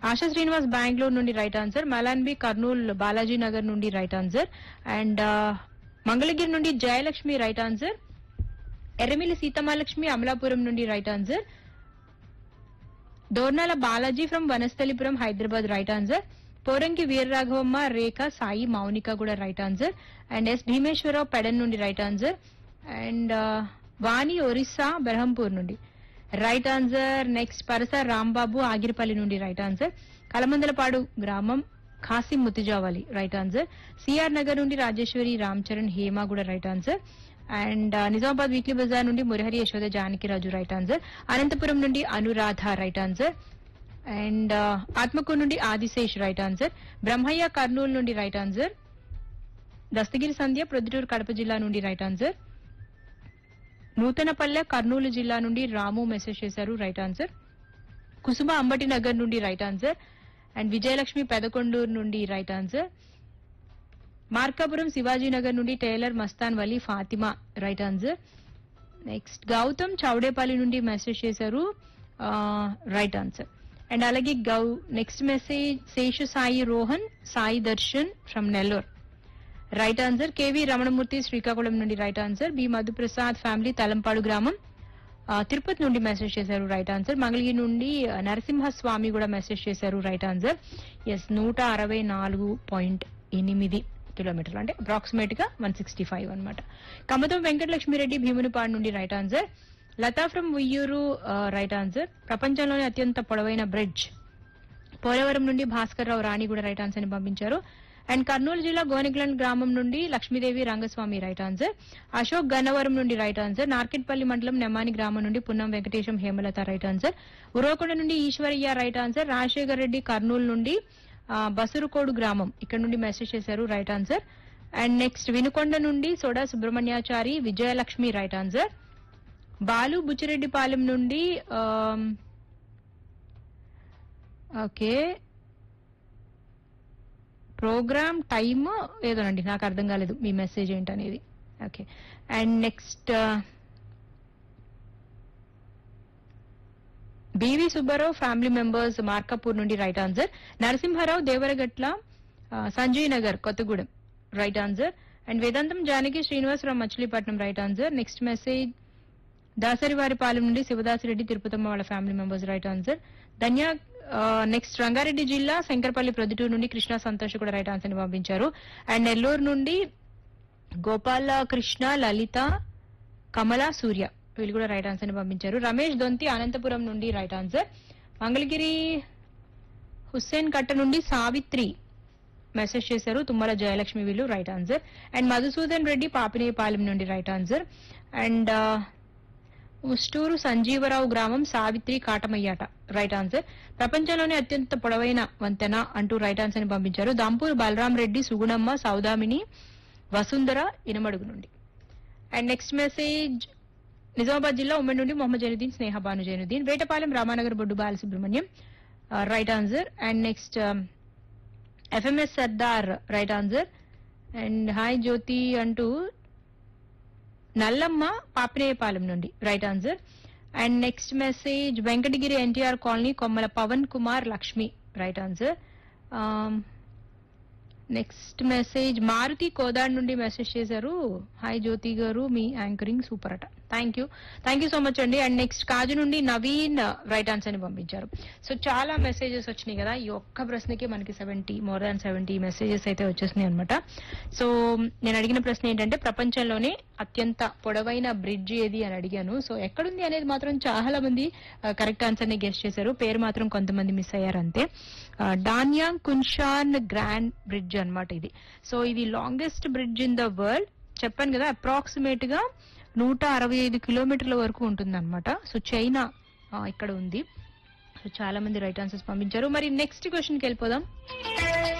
ఆశా శ్రీనివాస్ బెంగళూరు నుండి right answer మలాన్బి కర్నూల్ బాలాజీ నగర్ నుండి రైట్ ఆన్సర్ అండ్ మంగళగిరి నుండి జయలక్ష్మి రైట్ ఆన్సర్ ఎర్రమిల్లి సీతమాలక్ష్మి అమలాపురం నుండి right answer Dornala Balaji from Vanasthalipuram Hyderabad right answer Poranki Veeraraghavamma Rekha Sai Mounika కూడా right answer and S Bhimeswararao Pedana నుండి right answer and Vani Orissa Berhampur నుండి right answer next Parasa Rambabu Agiripalli నుండి రైట్ ఆన్సర్ కలమందలపాడు గ్రామం Khasim Mutijavali right answer CR Nagar నుండి రాజేశ్వరి రామ్ చరణ్ హేమ కూడా right answer and Nizamabad weekly Bazar నుండి మురహరి యశోద జానకిరాజు రైట్ ఆన్సర్ అనంతపురం నుండి Anuradha right answer and Atmakuru నుండి ఆదిశేష్ రైట్ ఆన్సర్ బ్రహ్మయ్య కర్నూలు నుండి రైట్ ఆన్సర్ దస్తగిరి సంధ్య ప్రొద్దుటూరు కడప జిల్లా నుండి రైట్ ఆన్సర్ నూతనపల్లె కర్నూలు జిల్లా నుండి రాము మెసేజ్ చేశారు రైట్ ఆన్సర్ కుసుమ అంబటి నగర్ నుండి right answer and Vijayalakshmi Pedakondur నుండి రైట్ ఆన్సర్ మార్కాపురం శివాజీనగర్ నుండి tailor Mastan Vali Fatima right answer next Gautam Chowdepalli నుండి మెసేజ్ చేశారు రైట్ ఆన్సర్ అండ్ అలాగే గౌ next message Seshu Sai Rohan Sai Darshan from Nellore right answer KV Ramanamurthy Srikakulam నుండి right answer B Madhuprasad family Talampadu గ్రామం ఆ, తిరుపతి నుండి మెసేజ్ చేశారు రైట్ ఆన్సర్ మంగళగిరి నుండి ఆ, నరసింహస్వామి కూడా మెసేజ్ చేశారు రైట్ ఆన్సర్ ఎస్ నూట అరవై నాలుగు పాయింట్ ఎనిమిది కిలోమీటర్లు అంటే అప్రాక్సిమేట్ గా వన్ సిక్స్టీ ఫైవ్ అనమాట కమతం వెంకటలక్ష్మిరెడ్డి భీమునిపాడు నుండి right answer Latha from Uyyuru right answer ప్రపంచంలోనే అత్యంత పొడవైన బ్రిడ్జ్ పోలవరం నుండి భాస్కర్ రావు రాణి కూడా రైట్ ఆన్సర్ ని పంపించారు అండ్ కర్నూలు జిల్లా గోనిగ్లండ్ గ్రామం నుండి లక్ష్మీదేవి రంగస్వామి రైట్ ఆన్సర్ అశోక్ గన్నవరం నుండి రైట్ ఆన్సర్ నార్కెట్పల్లి మండలం నెమ్మాని గ్రామం నుండి పున్నం వెంకటేశం హేమలత రైట్ ఆన్సర్ ఉరవకొండ నుండి ఈశ్వరయ్య రైట్ ఆన్సర్ రాజశేఖర్ రెడ్డి కర్నూలు నుండి ఆ, బసురుకోడు గ్రామం ఇక్కడ నుండి మెసేజ్ చేశారు right answer and next Vinukonda నుండి సోడా సుబ్రహ్మణ్యాచారి విజయలక్ష్మి రైట్ ఆన్సర్ బాలు బుచ్చిరెడ్డిపాలెం నుండి ఆమ్, ఓకే ప్రోగ్రామ్ టైమ్ ఏదోనండి నాకు అర్థం కాలేదు మీ మెసేజ్ ఏంటనేది okay and next BV Subbarao family members Markapur నుండి రైట్ ఆన్సర్ నరసింహారావు దేవరగట్ల ఆ, Sanjay Nagar Kothagudem right answer and Vedantam Janaki Srinivasarao Machilipatnam right answer next message Dasarivaripalem నుండి శివదాసిరెడ్డి తిరుపతమ్మ వాళ్ళ family members right answer Dhanya next Rangareddy జిల్లా శంకరపల్లి ప్రొద్దుటూరు నుండి కృష్ణ సంతోష్ కూడా రైట్ ఆన్సర్ ని పంపించారు అండ్ నెల్లూరు నుండి గోపాల కృష్ణ లలిత కమల సూర్య వీళ్ళు కూడా రైట్ ఆన్సర్ ని పంపించారు రమేష్ దొంతి అనంతపురం నుండి రైట్ ఆన్సర్ మంగళగిరి హుస్సేన్ కట్ట నుండి సావిత్రి మెసేజ్ చేశారు తుమ్మల జయలక్ష్మి వీళ్ళు right answer and Madhusudan Reddy Papinepalem నుండి right answer and Mustur Sanjeevarao గ్రామం సావిత్రి కాటమయ్యాట రైట్ ఆన్సర్ ప్రపంచంలోనే అత్యంత పొడవైన వంతెన అంటూ రైట్ ఆన్సర్ ని పంపించారు దాంపూర్ బలరాం రెడ్డి సుగుణమ్మ సౌదామిని వసుంధర ఇనమడుగు నుండి అండ్ నెక్స్ట్ మెసేజ్ నిజామాబాద్ జిల్లా ఉమ్మడి నుండి Mohammed Zainuddin Sneha Bhanu Zainuddin Vetapalem Ramanagar Boddu Balasubrahmanyam right answer and next FMS Sardar right answer and hi Jyothi అంటూ నల్లమ్మ పాపినేయపాలెం నుండి right answer and next message Venkatagiri NTR colony Kommala Pavan Kumar Lakshmi right answer next message Maruthi Kodad నుండి మెసేజ్ చేశారు హాయ్ జ్యోతి గారు మీ యాంకరింగ్ సూపర్ అట thank you thank you so much అండి అండ్ నెక్స్ట్ కాజు నుండి Naveen right answer ని పంపించారు సో చాలా మెసేజెస్ వచ్చినాయి కదా ఈ ఒక్క ప్రశ్నకి మనకి seventy more than seventy messages అయితే వచ్చేసినాయి అనమాట సో నేను అడిగిన ప్రశ్న ఏంటంటే ప్రపంచంలోనే అత్యంత పొడవైన బ్రిడ్జ్ ఏది అని అడిగాను సో ఎక్కడుంది అనేది మాత్రం చాలా మంది కరెక్ట్ ఆన్సర్ ని గెస్ట్ చేశారు పేరు మాత్రం కొంతమంది మిస్ అయ్యారు అంతే ఆ, డాన్యాంగ్ కున్షాన్ గ్రాండ్ బ్రిడ్జ్ అన్నమాట ఇది సో ఇది longest bridge in the world చెప్పాను కదా అప్రాక్సిమేట్ గా నూట అరవై ఐదు కిలోమీటర్ల వరకు ఉంటుందన్నమాట సో చైనా ఆ, ఇక్కడ ఉంది సో చాలా మంది రైట్ ఆన్సర్స్ పంపించారు మరి నెక్స్ట్ క్వశ్చన్కి వెళ్ళిపోదాం